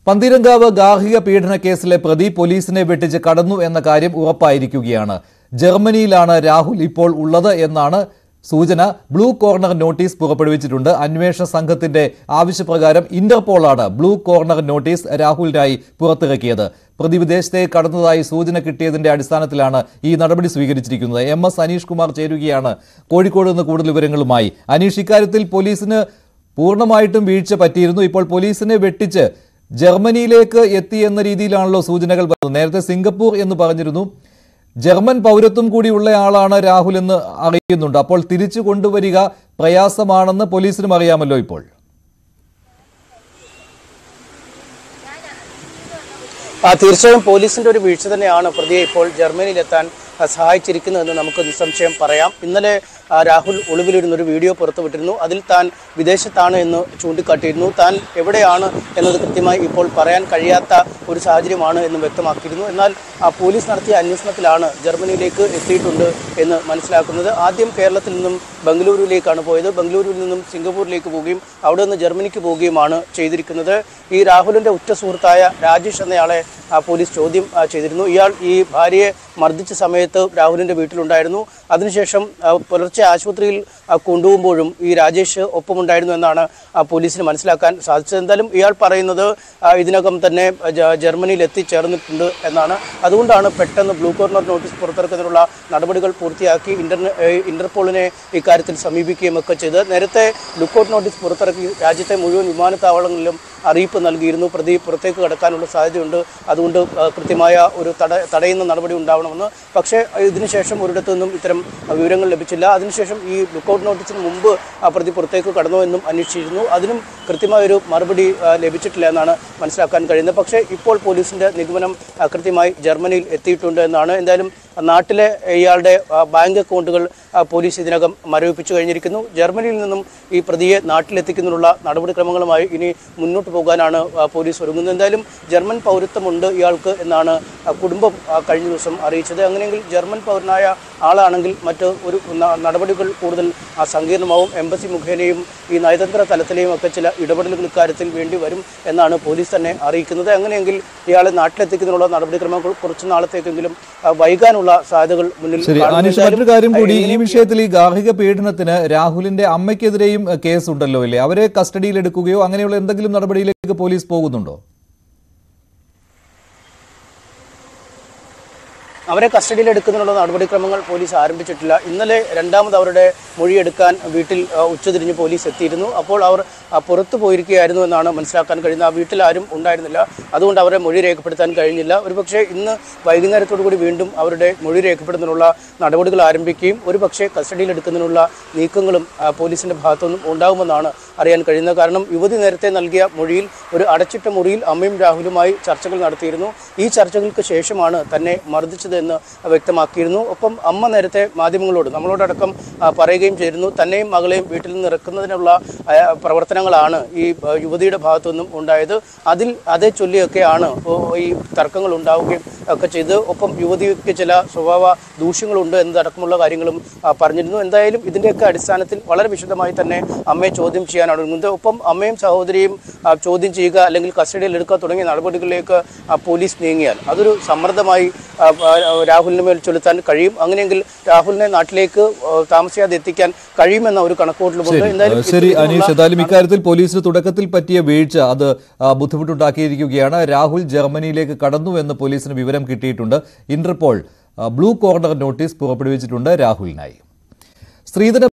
പന്തീരങ്കാവ് ഗാർഹിക പീഡന കേസിലെ പ്രതി പോലീസിനെ വെട്ടിച്ച് കടന്നു എന്ന കാര്യം ഉറപ്പായിരിക്കുകയാണ് ജർമ്മനിയിലാണ് രാഹുൽ ഇപ്പോൾ ഉള്ളത് എന്നാണ് സൂചന ബ്ലൂ കോർണർ നോട്ടീസ് പുറപ്പെടുവിച്ചിട്ടുണ്ട് അന്വേഷണ സംഘത്തിന്റെ ആവശ്യപ്രകാരം ഇന്റർപോളാണ് ബ്ലൂ കോർണർ നോട്ടീസ് രാഹുലിനായി പുറത്തിറക്കിയത് പ്രതി വിദേശത്തേക്ക് കടന്നതായി സൂചന കിട്ടിയതിന്റെ അടിസ്ഥാനത്തിലാണ് ഈ നടപടി സ്വീകരിച്ചിരിക്കുന്നത് എം എസ് അനീഷ് കുമാർ ചേരുകയാണ് കോഴിക്കോട് നിന്ന് കൂടുതൽ വിവരങ്ങളുമായി അനീഷ് ഇക്കാര്യത്തിൽ പോലീസിന് പൂർണ്ണമായിട്ടും വീഴ്ച പറ്റിയിരുന്നു ഇപ്പോൾ പോലീസിനെ വെട്ടിച്ച് ജർമ്മനിയിലേക്ക് എത്തി എന്ന രീതിയിലാണല്ലോ സൂചനകൾ വരുന്നത് നേരത്തെ സിംഗപ്പൂർ എന്ന് പറഞ്ഞിരുന്നു ജർമ്മൻ പൗരത്വം കൂടിയുള്ള ആളാണ് രാഹുൽ എന്ന് അറിയുന്നുണ്ട് അപ്പോൾ തിരിച്ചു കൊണ്ടുവരിക പ്രയാസമാണെന്ന് പോലീസിനും അറിയാമല്ലോ ഇപ്പോൾ ആ തീർച്ചയായും പോലീസിന്റെ ഒരു വീഴ്ച തന്നെയാണ് പ്രതിയെ ഇപ്പോൾ ജർമ്മനിയിലെത്താൻ ആ, സഹായിച്ചിരിക്കുന്നതെന്ന് നമുക്ക് നിസ്സംശയം പറയാം ഇന്നലെ ആ, രാഹുൽ ഒളിവിലിരുന്ന ഒരു വീഡിയോ പുറത്തുവിട്ടിരുന്നു അതിൽ താൻ വിദേശത്താണ് എന്ന് ചൂണ്ടിക്കാട്ടിയിരുന്നു താൻ എവിടെയാണ് എന്നത് കൃത്യമായി ഇപ്പോൾ പറയാൻ കഴിയാത്ത ഒരു സാഹചര്യമാണ് എന്ന് വ്യക്തമാക്കിയിരുന്നു എന്നാൽ ആ, പോലീസ് നടത്തിയ അന്വേഷണത്തിലാണ് ജർമ്മനിയിലേക്ക് എത്തിയിട്ടുണ്ട് എന്ന് മനസ്സിലാക്കുന്നത് ആദ്യം കേരളത്തിൽ നിന്നും ബംഗളൂരുവിലേക്കാണ് പോയത് ബംഗളൂരുവിൽ നിന്നും സിംഗപ്പൂരിലേക്ക് പോവുകയും അവിടെ നിന്ന് ജർമ്മനിക്ക് പോവുകയുമാണ് ചെയ്തിരിക്കുന്നത് ഈ രാഹുലിന്റെ ഉറ്റ സുഹൃത്തായ രാജേഷ് എന്നയാളെ ആ, പോലീസ് ചോദ്യം ആ, ചെയ്തിരുന്നു ഇയാൾ ഈ ഭാര്യയെ മർദ്ദിച്ച സമയത്ത് രാഹുലിന്റെ വീട്ടിലുണ്ടായിരുന്നു അതിനുശേഷം ആ, പുലർച്ചെ ആശുപത്രിയിൽ ആ, കൊണ്ടുപോകുമ്പോഴും ഈ രാജേഷ് ഒപ്പമുണ്ടായിരുന്നു എന്നാണ് ആ, പോലീസിന് മനസ്സിലാക്കാൻ സാധിച്ചത് എന്തായാലും ഇയാൾ പറയുന്നത് ആ, ഇതിനകം തന്നെ ജ- ജർമ്മനിയിൽ എത്തിച്ചേർന്നിട്ടുണ്ട് എന്നാണ് അതുകൊണ്ടാണ് പെട്ടെന്ന് ബ്ലൂ കോർണർ നോട്ടീസ് പുറത്തിറക്കുന്നതിനുള്ള നടപടികൾ പൂർത്തിയാക്കി ഇന്റർനെ ഏഹ് ഇന്റർപോളിനെ ഇക്കാര്യത്തിൽ സമീപിക്കുകയും ഒക്കെ ചെയ്ത് നേരത്തെ ലുക്കൌട്ട് നോട്ടീസ് പുറത്തിറക്കി രാജ്യത്തെ മുഴുവൻ വിമാനത്താവളങ്ങളിലും അറിയിപ്പ് നൽകിയിരുന്നു പ്രതി പുറത്തേക്ക് കടക്കാനുള്ള സാധ്യതയുണ്ട് അതുകൊണ്ട് ആ, കൃത്യമായ ഒരു തട തടയുന്ന നടപടി ഉണ്ടാവണമെന്ന് പക്ഷേ ഇതിനുശേഷം ഒരിടത്തു നിന്നും ഇത്തരം വിവരങ്ങൾ ലഭിച്ചില്ല അതിനുശേഷം ഈ ലുക്കൌട്ട് നോട്ടീസിന് മുമ്പ് ആ പ്രതി പുറത്തേക്ക് കടന്നോ എന്നും അന്വേഷിച്ചിരുന്നു അതിനും കൃത്യമായൊരു മറുപടി ആ, ലഭിച്ചിട്ടില്ല എന്നാണ് മനസ്സിലാക്കാൻ കഴിയുന്നത് പക്ഷേ ഇപ്പോൾ പോലീസിന്റെ നിഗമനം ആ, കൃത്യമായി ജർമ്മനിയിൽ എത്തിയിട്ടുണ്ട് എന്നാണ് എന്തായാലും നാട്ടിലെ ഇയാളുടെ ആ, ബാങ്ക് അക്കൗണ്ടുകൾ ആ, പോലീസ് ഇതിനകം മരവിപ്പിച്ചു കഴിഞ്ഞിരിക്കുന്നു ജർമ്മനിയിൽ നിന്നും ഈ പ്രതിയെ നാട്ടിലെത്തിക്കുന്നതിനുള്ള നടപടിക്രമങ്ങളുമായി ഇനി മുന്നോട്ട് പോകാനാണ് ആ, പോലീസ് ഒരുങ്ങുന്നത് എന്തായാലും ജർമ്മൻ പൗരത്വമുണ്ട് ഇയാൾക്ക് എന്നാണ് ആ, കുടുംബം ആ, കഴിഞ്ഞ ദിവസം അറിയിച്ചത് അങ്ങനെയെങ്കിൽ ജർമ്മൻ പൗരനായ ആളാണെങ്കിൽ മറ്റ് ഒരു ന- നടപടികൾ കൂടുതൽ ആ, സങ്കീർണമാവും എംബസി മുഖേനയും ഈ നയതന്ത്ര തലത്തിലെയും ഒക്കെ ചില ഇടപെടലുകൾ ഇക്കാര്യത്തിൽ വേണ്ടി വരും എന്നാണ് പോലീസ് തന്നെ അറിയിക്കുന്നത് അങ്ങനെയെങ്കിൽ ഇയാളെ നാട്ടിലെത്തിക്കുന്നതിനുള്ള നടപടിക്രമങ്ങൾ കുറച്ച് നാളത്തേക്കെങ്കിലും ആ, വൈകാനുള്ള സാധ്യതകൾ മുന്നിൽ ശരി കാണുന്നു. അനീഷ് എന്തായാലും, മറ്റൊരു കാര്യം കൂടി ഈ എങ്ങനെയും വിഷയത്തിൽ ഈ ഗാർഹിക പീഡനത്തിന് രാഹുലിന്റെ അമ്മയ്ക്കെതിരെയും എഹ്, കേസ് ഉണ്ടല്ലോ ഇല്ലേ അവരെ കസ്റ്റഡിയിൽ എടുക്കുകയോ അങ്ങനെയുള്ള എന്തെങ്കിലും നടപടിയിലേക്ക് പോലീസ് പോകുന്നുണ്ടോ അവരെ കസ്റ്റഡിയിൽ എടുക്കുന്നതിനുള്ള നടപടിക്രമങ്ങൾ പോലീസ് ആരംഭിച്ചിട്ടില്ല ഇന്നലെ രണ്ടാമത് അവരുടെ മൊഴിയെടുക്കാൻ വീട്ടിൽ ആ, ഉച്ചതിരിഞ്ഞ് പോലീസ് എത്തിയിരുന്നു അപ്പോൾ അവർ ആ, പുറത്തു പോയിരിക്കുകയായിരുന്നു എന്നാണ് മനസ്സിലാക്കാൻ കഴിയുന്നത് ആ വീട്ടിൽ ആരും ഉണ്ടായിരുന്നില്ല അതുകൊണ്ട് അവരെ മൊഴി രേഖപ്പെടുത്താൻ കഴിഞ്ഞില്ല ഒരുപക്ഷെ ഇന്ന് വൈകുന്നേരത്തോടു കൂടി വീണ്ടും അവരുടെ മൊഴി രേഖപ്പെടുത്തുന്നതിനുള്ള നടപടികൾ ആരംഭിക്കുകയും ഒരുപക്ഷെ കസ്റ്റഡിയിൽ എടുക്കുന്നതിനുള്ള നീക്കങ്ങളും ആ, പോലീസിന്റെ ഭാഗത്തുനിന്നും ഉണ്ടാകുമെന്നാണ് അറിയാൻ കഴിയുന്നത് കാരണം യുവതി നേരത്തെ നൽകിയ മൊഴിയിൽ ഒരു അടച്ചിട്ട മുറിയിൽ അമ്മയും രാഹുലുമായി ചർച്ചകൾ നടത്തിയിരുന്നു ഈ ചർച്ചകൾക്ക് ശേഷമാണ് തന്നെ മർദ്ദിച്ചത് എന്ന് വ്യക്തമാക്കിയിരുന്നു ഒപ്പം അമ്മ നേരത്തെ മാധ്യമങ്ങളോട് നമ്മളോടടക്കം ആ, പറയുകയും ചെയ്തിരുന്നു തന്നെയും മകളെയും വീട്ടിൽ നിന്ന് ഇറക്കുന്നതിനുള്ള ആ, പ്രവർത്തനങ്ങളാണ് ഈ ആ, യുവതിയുടെ ഭാഗത്തു നിന്നും ഉണ്ടായത് അതിൽ അതേ ചൊല്ലിയൊക്കെയാണ് ഓ- ഈ തർക്കങ്ങൾ ഉണ്ടാവുകയും ഒക്കെ ചെയ്ത് ഒപ്പം യുവതിക്ക് ചില സ്വഭാവ ദൂഷ്യങ്ങളുണ്ട് എന്നതടക്കമുള്ള കാര്യങ്ങളും ആ, പറഞ്ഞിരുന്നു എന്തായാലും ഇതിൻ്റെയൊക്കെ അടിസ്ഥാനത്തിൽ വളരെ വിശദമായി തന്നെ അമ്മയെ ചോദ്യം ചെയ്യാനാണ് ഒരുങ്ങുന്നത് ഒപ്പം അമ്മയും സഹോദരിയും ആ, ചോദ്യം ചെയ്യുക അല്ലെങ്കിൽ കസ്റ്റഡിയിൽ എടുക്കുക തുടങ്ങിയ നടപടികളിലേക്ക് ആ, പോലീസ് നീങ്ങിയാൽ അതൊരു സമ്മർദ്ദമായി ആ, ആ, രാഹുലിന് മേൽ ചൊലുത്താൻ കഴിയും അങ്ങനെയെങ്കിൽ രാഹുലിനെ നാട്ടിലേക്ക് ആ, താമസിയാതെ എത്തിക്കാൻ കഴിയുമെന്ന ഒരു കണക്കുകൂട്ടലുമുണ്ട് ശരി എന്തായാലും ശരി ഇതിനുള്ള അനീഷ് എന്തായാലും ഇക്കാര്യത്തിൽ പോലീസിന് തുടക്കത്തിൽ പറ്റിയ വീഴ്ച അത് ആ, ബുദ്ധിമുട്ടുണ്ടാക്കിയിരിക്കുകയാണ് രാഹുൽ ജർമ്മനിയിലേക്ക് കടന്നു എന്ന് പോലീസിന് വിവരം കിട്ടിയിട്ടുണ്ട് ഇന്റർപോൾ ആ, ബ്ലൂ കോർണർ നോട്ടീസ് പുറപ്പെടുവിച്ചിട്ടുണ്ട് രാഹുലിനായി സ്ത്രീധന